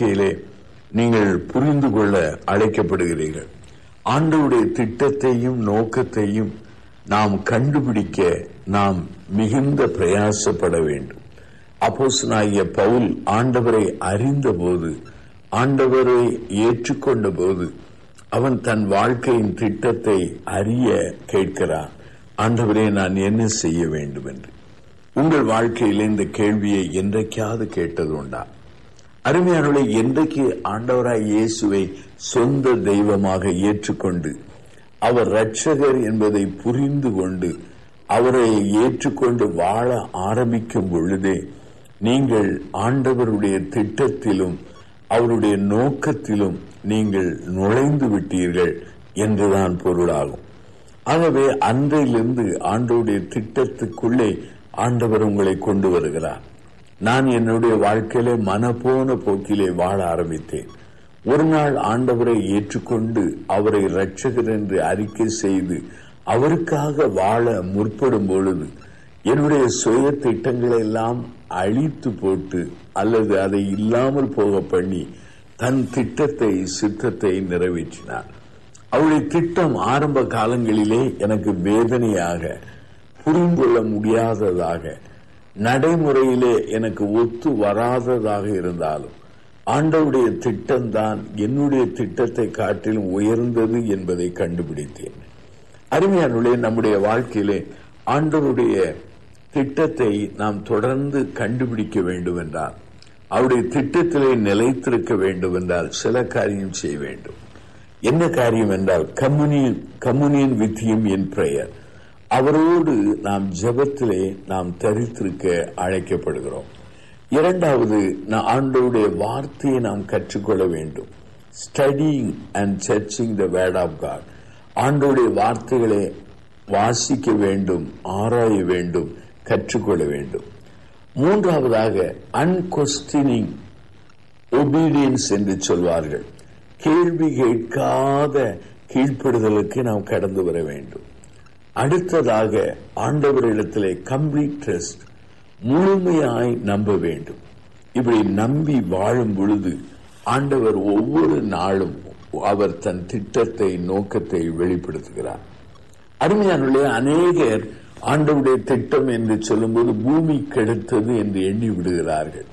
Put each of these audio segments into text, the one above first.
வாழ்க்கையிலே நீங்கள் புரிந்து கொள்ள அழைக்கப்படுகிறீர்கள் ஆண்டவருடைய திட்டத்தையும் நோக்கத்தையும் நாம் கண்டுபிடிக்க நாம் மிகுந்த பிரயாசப்பட வேண்டும் அப்போஸ்தலனாகிய பவுல் ஆண்டவரை அறிந்தபோது ஆண்டவரை ஏற்றுக்கொண்ட போது அவன் தன் வாழ்க்கையின் திட்டத்தை அறிய கேட்கிறான் ஆண்டவரே நான் என்ன செய்ய வேண்டும் என்று உங்கள் வாழ்க்கையில் இந்த கேள்வியை என்றைக்காவது கேட்டது உண்டா அருமையானவர்களை என்றைக்கு ஆண்டவராய் இயேசுவை சொந்த தெய்வமாக ஏற்றுக்கொண்டு அவர் இரட்சகர் என்பதை புரிந்து கொண்டு அவரை ஏற்றுக்கொண்டு வாழ ஆரம்பிக்கும் பொழுதே நீங்கள் ஆண்டவருடைய திட்டத்திலும் அவருடைய நோக்கத்திலும் நீங்கள் நுழைந்து விட்டீர்கள் என்றுதான் பொருளாகும் ஆகவே அன்றையிலிருந்து ஆண்டவருடைய திட்டத்துக்குள்ளே ஆண்டவர் உங்களை கொண்டு வருகிறார் நான் என்னுடைய வாழ்க்கையிலே மனப்போன போக்கிலே வாழ ஆரம்பித்தேன் ஒரு நாள் ஆண்டவரை ஏற்றுக்கொண்டு அவரை இரட்சகர் என்று அறிக்கை செய்து அவருக்காக வாழ முற்படும் பொழுது என்னுடைய சுய திட்டங்களை எல்லாம் அழித்து போட்டு அல்லது அதை இல்லாமல் போக பண்ணி தன் திட்டத்தை சித்தத்தை நிறைவேற்றினார் அவருடைய திட்டம் ஆரம்ப காலங்களிலே எனக்கு வேதனையாக புரிந்து கொள்ள முடியாததாக நடைமுறையிலே எனக்கு ஒத்து வராததாக இருந்தாலும் ஆண்டவுடைய திட்டம்தான் என்னுடைய திட்டத்தை காட்டிலும் உயர்ந்தது என்பதை கண்டுபிடித்தேன் அருமையானுடைய நம்முடைய வாழ்க்கையிலே ஆண்டவருடைய திட்டத்தை நாம் தொடர்ந்து கண்டுபிடிக்க வேண்டும் என்றால் அவருடைய திட்டத்திலே நிலைத்திருக்க வேண்டும் என்றால் சில காரியம் செய்ய வேண்டும் என்ன காரியம் என்றால் communion communion with him in prayer அவரோடு நாம் ஜெபத்திலே நாம் தரித்திருக்க அழைக்கப்படுகிறோம் இரண்டாவது ஆண்டோடைய வார்த்தையை நாம் கற்றுக்கொள்ள வேண்டும் studying and searching the word of God ஆண்டோடைய வார்த்தைகளை வாசிக்க வேண்டும் ஆராய வேண்டும் கற்றுக்கொள்ள வேண்டும் மூன்றாவதாக அன்கொஸ்டினிங் ஒபீடியன்ஸ் என்று சொல்வார்கள் கேள்வி கேட்காத கீழ்ப்படுதலுக்கு நாம் கடந்து வர வேண்டும் அடுத்ததாக ஆண்டவரிடத்திலே கம்ப்ளீட் ட்ரஸ்ட் முழுமையாய் நம்ப வேண்டும் இப்படி நம்பி வாழும் பொழுது ஆண்டவர் ஒவ்வொரு நாளும் அவர் தன் திட்டத்தை நோக்கத்தை வெளிப்படுத்துகிறார் அருமையானுடைய அநேகர் ஆண்டவுடைய திட்டம் என்று சொல்லும்போது பூமி கெடுத்தது என்று எண்ணி விடுகிறார்கள்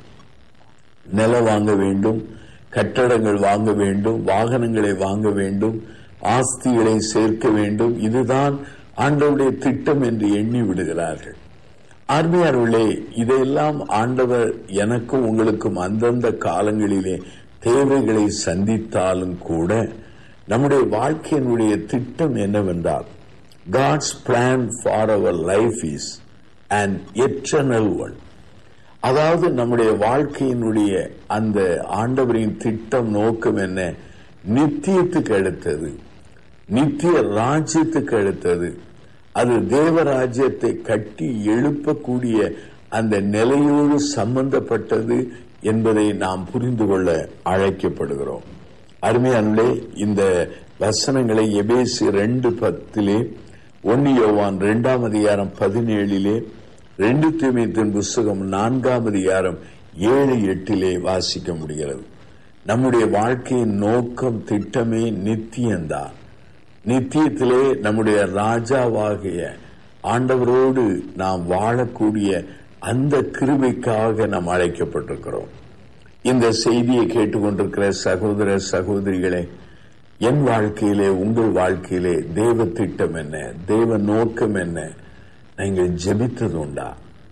நிலம் வாங்க வேண்டும் கட்டடங்கள் வாங்க வேண்டும் வாகனங்களை வாங்க வேண்டும் ஆஸ்திகளை சேர்க்க வேண்டும் இதுதான் ஆண்டவருடைய திட்டம் என்று எண்ணி விடுகிறார்கள் ஆர்மியார்களே இதையெல்லாம் ஆண்டவர் எனக்கும் உங்களுக்கும் அந்தந்த காலங்களிலே தேவைகளை சந்தித்தாலும் கூட நம்முடைய வாழ்க்கையினுடைய திட்டம் என்னவென்றால் God's plan for our life is and eternal one அதாவது நம்முடைய வாழ்க்கையினுடைய அந்த ஆண்டவரின் திட்டம் நோக்கம் என்ன நித்தியத்துக்கு அடுத்தது நித்திய ராஜ்யத்துக்கு அடுத்தது அது தேவராஜ்யத்தை கட்டி எழுப்பக்கூடிய அந்த நிலையோடு சம்பந்தப்பட்டது என்பதை நாம் புரிந்து கொள்ள அழைக்கப்படுகிறோம் அருமையானே இந்த வசனங்களை எபேசி ரெண்டு பத்திலே ஒன்னு யோவான் இரண்டாம் அதிகாரம் பதினேழிலே ரெண்டு தூய்மைத்தின் புஸ்தகம் நான்காம் அதிகாரம் ஏழு எட்டிலே வாசிக்க முடிகிறது நம்முடைய வாழ்க்கையின் நோக்கம் திட்டமே நித்தியம்தான் நித்தியத்திலே நம்முடைய ராஜாவாகிய ஆண்டவரோடு நாம் வாழக்கூடிய அந்த கிருபைக்காக நாம் அழைக்கப்பட்டிருக்கிறோம் இந்த செய்தியை கேட்டுக்கொண்டிருக்கிற சகோதர சகோதரிகளே என் வாழ்க்கையிலே உங்கள் வாழ்க்கையிலே தேவ திட்டம் என்ன தேவ நோக்கம் என்ன நீங்கள் ஜெபித்தது உண்டா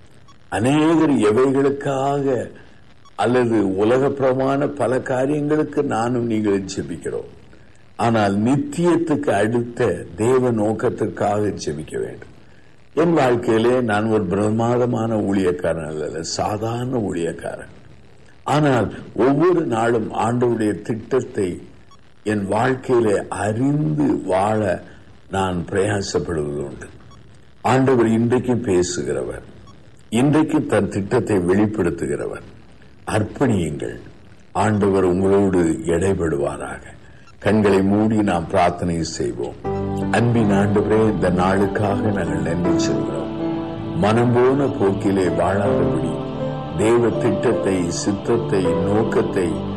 அநேகர் எவைகளுக்காக அல்லது உலகப்பிரமான பல காரியங்களுக்கு நானும் நீங்களும் ஜெபிக்கிறோம் ஆனால் நித்தியத்துக்கு அடுத்த தேவ நோக்கத்திற்காக ஜெபிக்க வேண்டும் என் வாழ்க்கையிலே நான் ஒரு பிரமாதமான ஊழியக்காரன் அல்ல சாதாரண ஊழியக்காரன் ஆனால் ஒவ்வொரு நாளும் ஆண்டவுடைய திட்டத்தை என் வாழ்க்கையிலே அறிந்து வாழ நான் பிரயாசப்படுவது உண்டு ஆண்டவர் இன்றைக்கும் பேசுகிறவர் இன்றைக்கு தன் திட்டத்தை வெளிப்படுத்துகிறவர் அர்ப்பணியுங்கள் ஆண்டவர் உங்களோடு எடைபடுவாராக கண்களை மூடி நாம் பிரார்த்தனை செய்வோம் அன்பின் ஆண்டவரே இந்த நாளுக்காக நாங்கள் நன்றி சொல்கிறோம் மனம் போன போக்கிலே வாழாதபடி தேவ திட்டத்தை சித்தத்தை நோக்கத்தை